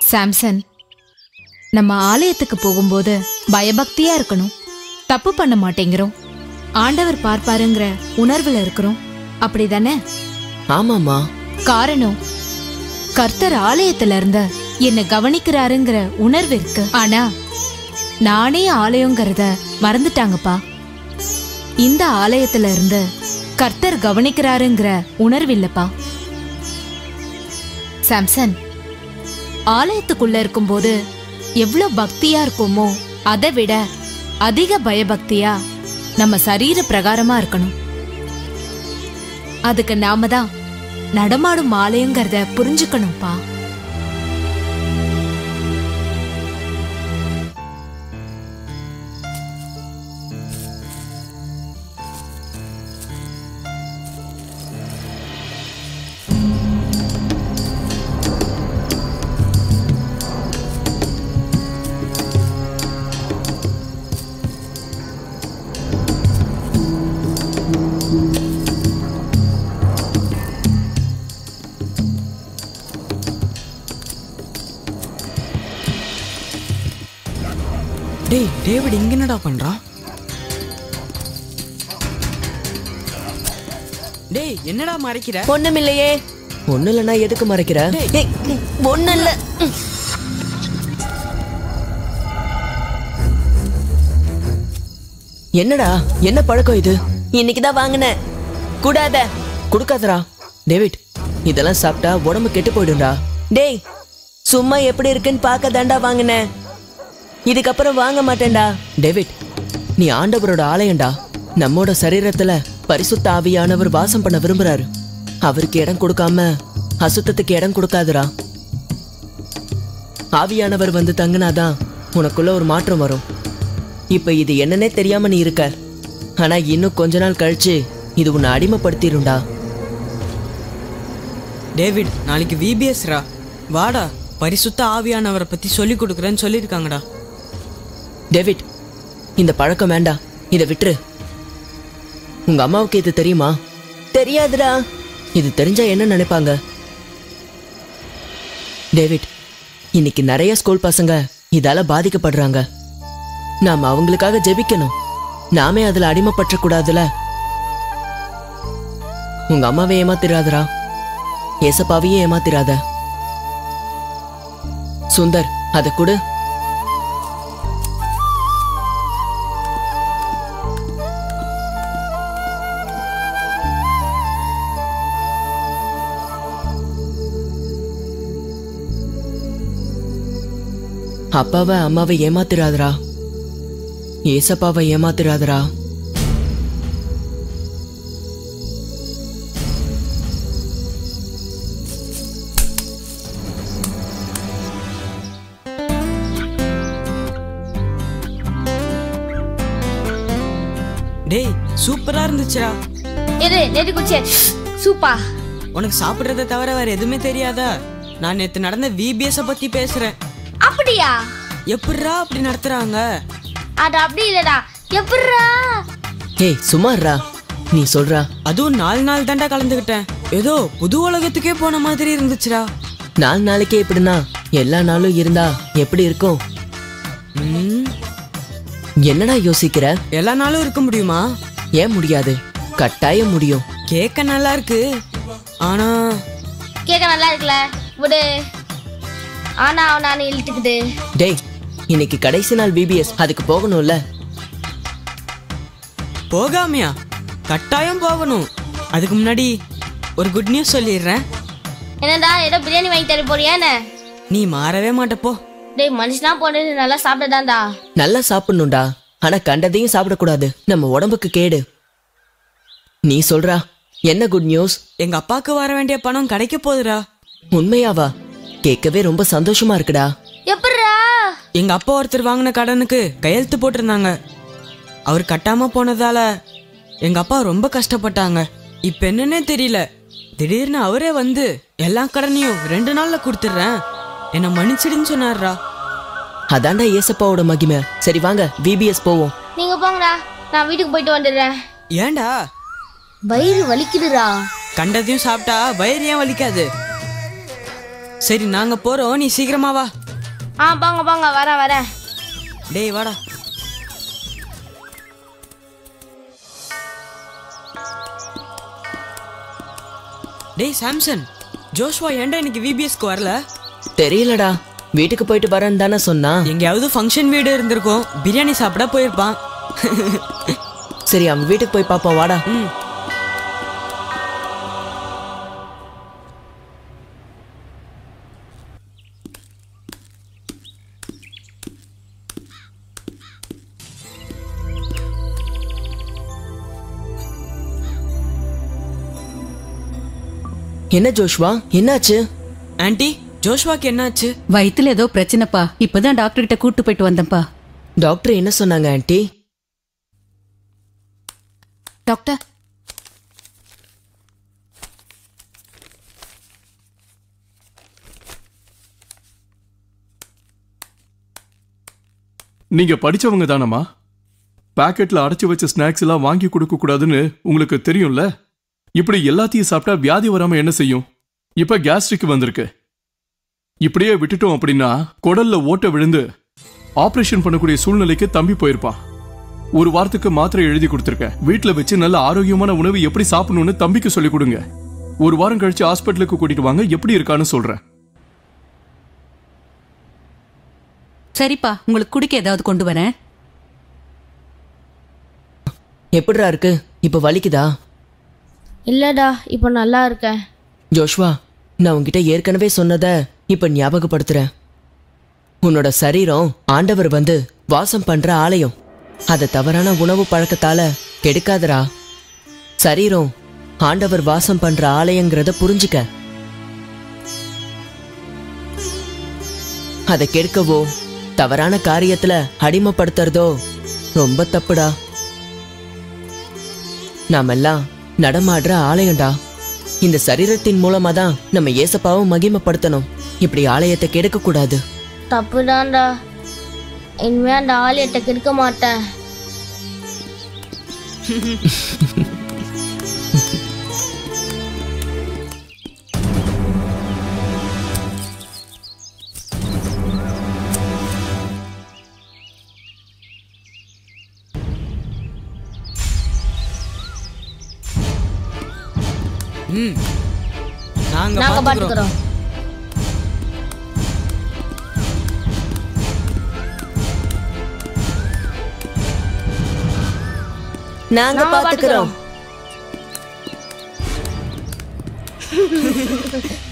Samson நம்ம ஆலயத்துக்கு போகும்போது பயபக்தியா இருக்கணும் தப்பு பண்ண மாட்டேங்கிறோம் ஆண்டவர் பார்ப்பாருங்கிற உணர்வுல இருக்கிறோம் அப்படிதானே ஆமாம்மா காரணம் கர்த்தர் ஆலயத்துல இருந்த என்ன கவனிக்கிறாருங்கிற உணர்வு இருக்கு ஆனா நானே ஆலயங்கிறத மறந்துட்டாங்கப்பா இந்த ஆலயத்துல இருந்து கர்த்தர் கவனிக்கிறாருங்கிற உணர்வு இல்லப்பா சாம்சன் ஆலயத்துக்குள்ள இருக்கும்போது எவ்வளவு பக்தியா இருக்கோமோ அதை விட அதிக பயபக்தியா நம்ம சரீர பிரகாரமா இருக்கணும் அதுக்கு நாம தான் நடமாடும் ஆலயங்கிறத புரிஞ்சுக்கணும்ப்பா டேய் டேவிட் இங்க என்னடா பண்றான் டேய் என்னடா மறைக்கிற ஒண்ணுமில்லையே ஒண்ணு இல்லைன்னா எதுக்கு மறைக்கிற டேய். ஒண்ணு இல்ல என்னடா என்ன பழக்கம் இது இன்னைக்குதான் வாங்கினேன் கூடாத குடுக்காதடா டேவிட் இதெல்லாம் சாப்பிட்டா உடம்பு கெட்டு போயிடும்டா டேய் சும்மா எப்படி இருக்குன்னு பார்க்க தாண்டா வாங்கினேன் இதுக்கப்புறம் வாங்க மாட்டேன்டா டேவிட் நீ ஆண்டவரோட ஆலயம்டா நம்மோட சரீரத்துல பரிசுத்த ஆவியானவர் வாசம் பண்ண விரும்புறாரு அவருக்கு இடம் கொடுக்காம அசுத்தத்துக்கு இடம் கொடுக்காதடா ஆவியானவர் வந்து தங்குனாதான் உனக்குள்ள ஒரு மாற்றம் வரும் இப்ப இது என்னன்னே தெரியாம நீ இருக்க ஆனா இன்னும் கொஞ்ச நாள் கழிச்சு இது உன்னை அடிமைப்படுத்திடும்டா டேவிட் நாளைக்கு விபிஎஸ் ரா வாடா பரிசுத்த ஆவியானவரை பத்தி சொல்லி கொடுக்குறேன்னு சொல்லியிருக்காங்கடா டேவிட் இந்த பழக்கம் வேண்டாம் இதை விட்டுரு உங்க அம்மாவுக்கு இது தெரியுமா தெரியாதுடா இது தெரிஞ்சா என்ன நினைப்பாங்க டேவிட் இன்னைக்கு நிறைய ஸ்கூல் பசங்க இதால பாதிக்கப்படுறாங்க நாம அவங்களுக்காக ஜெபிக்கணும் நாமே அதுல அடிமைப்பற்ற கூடாதுல உங்க அம்மாவை ஏமாத்திராதடா ஏசப்பாவையே ஏமாத்திராத சுந்தர் அதை கொடு அப்பாவை அம்மாவை ஏமாத்திராதடா ஏசப்பாவை ஏமாத்திராதடா டேய் சூப்பரா இருந்துச்சுடா எது நேற்று குடிச்சே சூப்பா உனக்கு சாப்பிடுறத தவிர வேற எதுவுமே தெரியாதா நான் நேத்து நடந்த விபிஎஸ் பத்தி பேசுறேன் அப்படியா எப்படிரா அப்படி நடத்துறாங்க அது அப்படி இல்லடா எப்படிரா ஏய் சுமார்ரா நீ சொல்றா அதுவும் நாலு நாள் தாண்டா கலந்துக்கிட்டேன் ஏதோ புது உலகத்துக்கே போன மாதிரி இருந்துச்சுடா நாலு நாளைக்கே இப்படின்னா எல்லா நாளும் இருந்தா எப்படி இருக்கும் ம், என்னடா யோசிக்கிற எல்லா நாளும் இருக்க முடியுமா ஏன் முடியாது கட்டாயம் முடியும் கேட்க நல்லா இருக்கு ஆனா கேட்க நல்லா இருக்குல்ல விடு ஆனா நான் இழுத்துக்குது டேய் இன்னைக்கு கடைசி நாள் பிபிஎஸ் அதுக்கு போகணும்ல போகாமையா கட்டாயம் போகணும் அதுக்கு முன்னாடி ஒரு குட் நியூஸ் சொல்லிடுறேன் என்னடா ஏதோ பிரியாணி வாங்கி தர போறியா என்ன நீ மாறவே மாட்டப்போ டேய் மனுஷனா போனது நல்லா சாப்பிட்டதாண்டா நல்லா சாப்பிடணும்டா ஆனா கண்டதையும் சாப்பிடக்கூடாது நம்ம உடம்புக்கு கேடு நீ சொல்றா என்ன குட் நியூஸ் எங்க அப்பாவுக்கு வர வேண்டிய பணம் கிடைக்க போகுதுடா உண்மையாவா கேட்கவே ரொம்ப சந்தோஷமா இருக்குடா எப்படிரா எங்க அப்பா ஒருத்தர் வாங்கின கடனுக்கு கையெழுத்து போட்டிருந்தாங்க அவர் கட்டாம போனதால எங்க அப்பா ரொம்ப கஷ்டப்பட்டாங்க இப்ப என்னன்னே தெரியல திடீர்னு அவரே வந்து எல்லா கடனையும் ரெண்டு நாள்ல கொடுத்துட்றேன் என்ன மன்னிச்சிடுன்னு சொன்னார்ரா அதான்டா ஏசப்பாவோட மகிமை சரி வாங்க விபிஎஸ் போவோம் நீங்க போங்கடா நான் வீட்டுக்கு போயிட்டு வந்துடுறேன் ஏன்டா வயிறு வலிக்குதுடா கண்டதையும் சாப்பிட்டா வயிறு ஏன் வலிக்காது சரி நாங்க போறோம் நீ சீக்கிரமா வா ஆ போங்க போங்க வரேன் வரேன் டேய் வாடா டேய் சாம்சன் ஜோஷ்வா ஏன்டா இன்னைக்கு விபிஎஸ்க்கு வரல தெரியலடா வீட்டுக்கு போயிட்டு வரேன்னு தானே சொன்னா எங்கேயாவது ஃபங்க்ஷன் வீடு இருந்திருக்கும் பிரியாணி சாப்பிட போயிருப்பான் சரி அவன் வீட்டுக்கு போய் பாப்போம் வாடா ம் என்ன ஜோஷ்வா என்னாச்சு ஆன்ட்டி ஜோஷ்வாக்கு என்னாச்சு வயித்துல ஏதோ பிரச்சனைப்பா இப்பதான் டாக்டர் கிட்ட கூட்டு போயிட்டு வந்தேன்ப்பா டாக்டர் என்ன சொன்னாங்க ஆன்ட்டி டாக்டர் நீங்க படிச்சவங்க தானம்மா பாக்கெட்ல அடைச்சு வச்ச ஸ்நாக்ஸ் எல்லாம் வாங்கி கொடுக்க கூடாதுன்னு உங்களுக்கு தெரியும்ல இப்படி எல்லாத்தையும் சாப்பிட்டா வியாதி வராம என்ன செய்யும் இப்ப கேஸ்ட்ரிக் வந்திருக்கு இப்படியே விட்டுட்டோம் அப்படின்னா குடல்ல ஓட்டை விழுந்து ஆபரேஷன் பண்ணக்கூடிய சூழ்நிலைக்கு தம்பி போயிருப்பான் ஒரு வாரத்துக்கு மாத்திரை எழுதி கொடுத்துருக்கேன் வீட்ல வச்சு நல்ல ஆரோக்கியமான உணவு எப்படி சாப்பிடணும்னு தம்பிக்கு சொல்லி கொடுங்க ஒரு வாரம் கழிச்சு ஹாஸ்பிட்டலுக்கு கூட்டிட்டு வாங்க எப்படி இருக்கான்னு சொல்றேன் சரிப்பா உங்களுக்கு குடிக்க ஏதாவது கொண்டு வரேன் எப்படிடா இருக்கு இப்ப வலிக்குதா இல்லடா இப்போ நல்லா இருக்கேன் ஜோஷ்வா நான் உன்கிட்ட ஏற்கனவே சொன்னத இப்ப ஞாபகப்படுத்துறேன் உன்னோட சரீரம் ஆண்டவர் வந்து வாசம் பண்ற ஆலயம் அத தவறான உணவு பழக்கத்தால கெடுக்காதடா சரீரம் ஆண்டவர் வாசம் பண்ற ஆலயங்கிறத புரிஞ்சுக்க அதை கெடுக்கவோ தவறான காரியத்துல அடிமைப்படுத்துறதோ ரொம்ப தப்புடா நாமெல்லாம் நடமாடுற ஆலயம்டா இந்த சரீரத்தின் மூலமா தான் நம்ம ஏசப்பாவை மகிமைப்படுத்தணும் இப்படி ஆலயத்தை கெடுக்க கூடாது தப்புதான்டா இனிமே அந்த ஆலயத்தை கெடுக்க மாட்டேன் ம் நாங்க நாங்க பாத்துக்கிறோம் பாத்துக்கிறோம் நாங்க நாங்க பாத்துக்கிறோம் பாத்துக்கிறோம்